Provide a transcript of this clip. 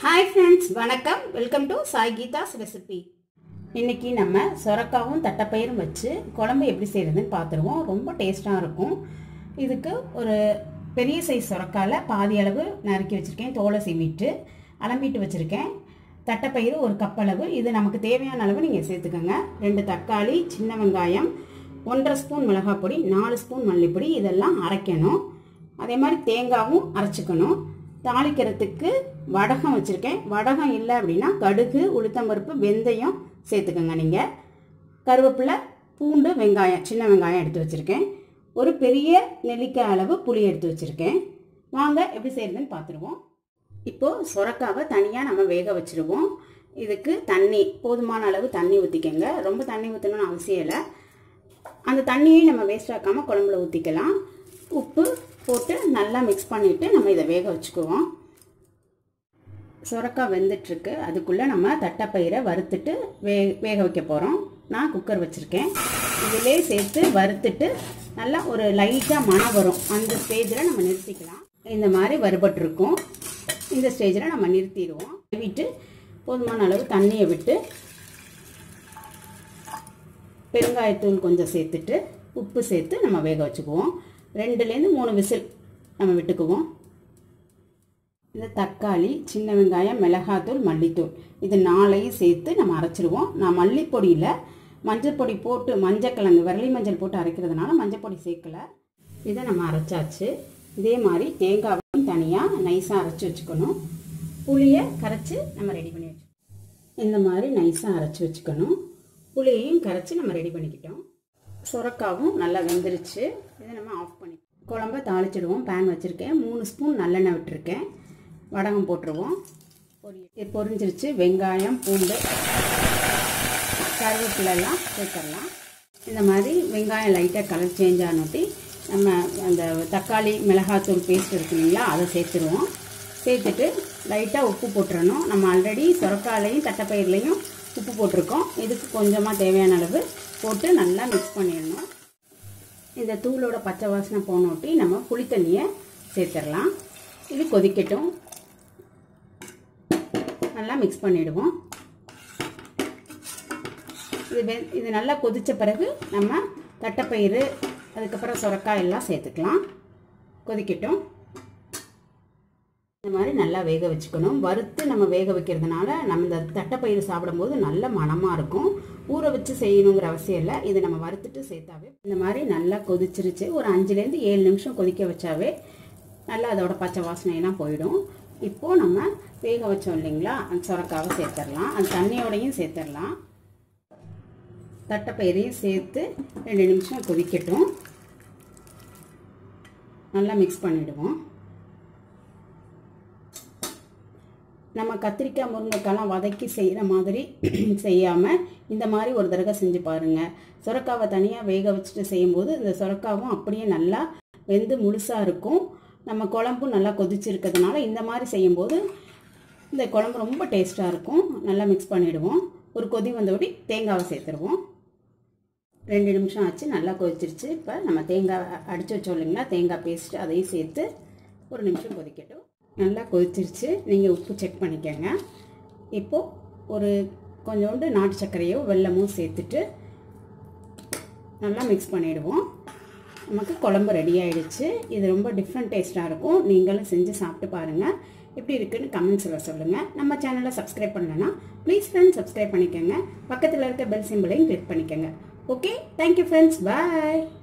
hi friends வணக்கம் welcome to Sai Geetha's recipe இன்னைக்கு நம்ம சொரக்காவும் தட்டைப்பயிரும் வச்சு குழம்பு எப்படி செய்கிறதுன்னு பார்த்துருவோம் ரொம்ப டேஸ்ட்டாக இருக்கும் இதுக்கு ஒரு பெரிய சைஸ் சொரக்காயில் பாதி அளவு நறுக்கி வச்சுருக்கேன் தோலை சீவிட்டு அலம்பிட்டு வச்சுருக்கேன் தட்டைப்பயிறு ஒரு கப் அளவு இது நமக்கு தேவையான அளவு நீங்கள் சேர்த்துக்கோங்க ரெண்டு தக்காளி சின்ன வெங்காயம் ஒன்றரை ஸ்பூன் மிளகாய் பொடி நாலு ஸ்பூன் மல்லிப்பொடி இதெல்லாம் அரைக்கணும் அதே மாதிரி தேங்காவும் அரைச்சிக்கணும் தாளிக்கிறதுக்கு வடகம் வச்சுருக்கேன் வடகம் இல்லை அப்படின்னா கடுகு உளுத்தம்பருப்பு வெந்தயம் சேர்த்துக்கோங்க நீங்கள் கருவேப்பிலை பூண்டு வெங்காயம் சின்ன வெங்காயம் எடுத்து வச்சுருக்கேன் ஒரு பெரிய நெல்லிக்காய் அளவு புளி எடுத்து வச்சுருக்கேன் வாங்க எப்படி செய்கிறதுன்னு பார்த்துருவோம் இப்போது சுரக்காவை தனியாக நம்ம வேக வச்சுருவோம் இதுக்கு தண்ணி போதுமான அளவு தண்ணி ஊற்றிக்கங்க ரொம்ப தண்ணி ஊற்றணும்னு அவசியம் இல்லை அந்த தண்ணியை நம்ம வேஸ்ட் ஆக்காமல் குழம்புல ஊற்றிக்கலாம் உப்பு போட்டு நல்லா மிக்ஸ் பண்ணிவிட்டு நம்ம இதை வேக வச்சுக்குவோம் சுரக்காய் வெந்துட்டுருக்கு அதுக்குள்ளே நம்ம தட்டைப்பயிரை வறுத்துட்டு வே வேக வைக்க போகிறோம் நான் குக்கர் வச்சுருக்கேன் இதிலே சேர்த்து வறுத்துட்டு நல்லா ஒரு லைட்டாக மணம் வரும் அந்த ஸ்டேஜில் நம்ம நிறுத்திக்கலாம் இந்த மாதிரி வறுபட்டுருக்கும் இந்த ஸ்டேஜில் நம்ம நிறுத்திடுவோம் விட்டு போதுமான அளவு தண்ணியை விட்டு பெருங்காயத்தூள் கொஞ்சம் சேர்த்துட்டு உப்பு சேர்த்து நம்ம வேக வச்சுக்குவோம் ரெண்டுலேருந்து மூணு விசில் நம்ம விட்டுக்குவோம் இந்த தக்காளி சின்ன வெங்காயம் மிளகாத்தூள் மல்லித்தூள் இது நாளையும் சேர்த்து நம்ம அரைச்சிருவோம் நான் மல்லிப்பொடியில் மஞ்சள் பொடி போட்டு மஞ்சள் கிழங்கு விரலி மஞ்சள் போட்டு அரைக்கிறதுனால மஞ்சள் பொடி சேர்க்கலை இதை நம்ம அரைச்சாச்சு இதே மாதிரி தேங்காவையும் தனியாக நைஸாக அரைச்சி வச்சுக்கணும் புளியை கரைச்சி நம்ம ரெடி பண்ணி வச்சுக்கணும் இந்த மாதிரி நைஸாக அரைச்சி வச்சுக்கணும் புளியையும் கரைச்சி நம்ம ரெடி பண்ணிக்கிட்டோம் சுரக்காவும் நல்லா வெந்துருச்சு இதை நம்ம ஆஃப் பண்ணி குழம்ப தாளிச்சிடுவோம் பேன் வச்சுருக்கேன் மூணு ஸ்பூன் நல்லெண்ணெய் விட்டுருக்கேன் வடகம் போட்டுருவோம் பொரி பொரிஞ்சிருச்சு வெங்காயம் பூண்டு கருவேப்பிலெல்லாம் சேர்த்துடலாம் இந்த மாதிரி வெங்காயம் லைட்டாக கலர் சேஞ்ச் ஆனோட்டி நம்ம அந்த தக்காளி மிளகாத்தூள் பேஸ்ட் இருக்கு இல்லைங்களா அதை சேர்த்துருவோம் சேர்த்துட்டு லைட்டாக உப்பு போட்டுறணும் நம்ம ஆல்ரெடி சுரக்காலையும் தட்டைப்பயிர்லையும் உப்பு போட்டிருக்கோம் இதுக்கு கொஞ்சமாக தேவையான அளவு போட்டு நல்லா மிக்ஸ் பண்ணிடணும் இந்த தூளோட பச்சை வாசனை போனோட்டி நம்ம புளித்தண்ணியை சேர்த்துடலாம் இது கொதிக்கட்டும் நல்லா மிக்ஸ் பண்ணிவிடுவோம் இது வெ இது நல்லா கொதித்த பிறகு நம்ம தட்டைப்பயிறு அதுக்கப்புறம் சுரக்காய் எல்லாம் சேர்த்துக்கலாம் கொதிக்கட்டும் இந்த மாதிரி நல்லா வேக வச்சுக்கணும் வறுத்து நம்ம வேக வைக்கிறதுனால நம்ம இந்த தட்டைப்பயிறு சாப்பிடும்போது நல்ல மணமாக இருக்கும் ஊற வச்சு செய்யணுங்கிற அவசியம் இல்லை இது நம்ம வறுத்துட்டு சேர்த்தாவே இந்த மாதிரி நல்லா கொதிச்சிருச்சு ஒரு அஞ்சுலேருந்து ஏழு நிமிஷம் கொதிக்க வச்சாவே நல்லா அதோட பச்சை வாசனையெல்லாம் போயிடும் இப்போது நம்ம வேக வச்சோம் இல்லைங்களா அந்த சுரக்காவை சேர்த்துடலாம் அந்த தண்ணியோடையும் சேர்த்துடலாம் தட்டைப்பயிரையும் சேர்த்து ரெண்டு நிமிஷம் கொதிக்கட்டும் நல்லா மிக்ஸ் பண்ணிவிடுவோம் நம்ம கத்திரிக்காய் முருங்கைக்காய்லாம் வதக்கி செய்கிற மாதிரி செய்யாமல் இந்த மாதிரி ஒரு தடவை செஞ்சு பாருங்கள் சுரக்காவை தனியாக வேக வச்சுட்டு செய்யும்போது இந்த சுரக்காவும் அப்படியே நல்லா வெந்து முழுசாக இருக்கும் நம்ம குழம்பும் நல்லா கொதிச்சிருக்கிறதுனால இந்த மாதிரி செய்யும்போது இந்த குழம்பு ரொம்ப டேஸ்ட்டாக இருக்கும் நல்லா மிக்ஸ் பண்ணிவிடுவோம் ஒரு கொதி வந்தபடி தேங்காவை சேர்த்துருவோம் ரெண்டு நிமிஷம் ஆச்சு நல்லா கொதிச்சிருச்சு இப்போ நம்ம தேங்காய் அடித்து வச்சோம் இல்லைங்களா தேங்காய் பேஸ்ட்டு அதையும் சேர்த்து ஒரு நிமிஷம் கொதிக்கட்டும் நல்லா கொதிச்சிருச்சு நீங்கள் உப்பு செக் பண்ணிக்கோங்க இப்போது ஒரு கொஞ்சோண்டு நாட்டு சர்க்கரையோ வெல்லமோ சேர்த்துட்டு நல்லா மிக்ஸ் பண்ணிவிடுவோம் நமக்கு குழம்பு ரெடி ஆகிடுச்சு இது ரொம்ப டிஃப்ரெண்ட் டேஸ்ட்டாக இருக்கும் நீங்களும் செஞ்சு சாப்பிட்டு பாருங்கள் எப்படி இருக்குன்னு கமெண்ட்ஸில் சொல்லுங்கள் நம்ம சேனலை சப்ஸ்கிரைப் பண்ணலன்னா ப்ளீஸ் ஃப்ரெண்ட்ஸ் சப்ஸ்கிரைப் பண்ணிக்கோங்க பக்கத்தில் இருக்க பெல் சிம்பிளையும் கிளிக் பண்ணிக்கோங்க ஓகே தேங்க்யூ ஃப்ரெண்ட்ஸ் பாய்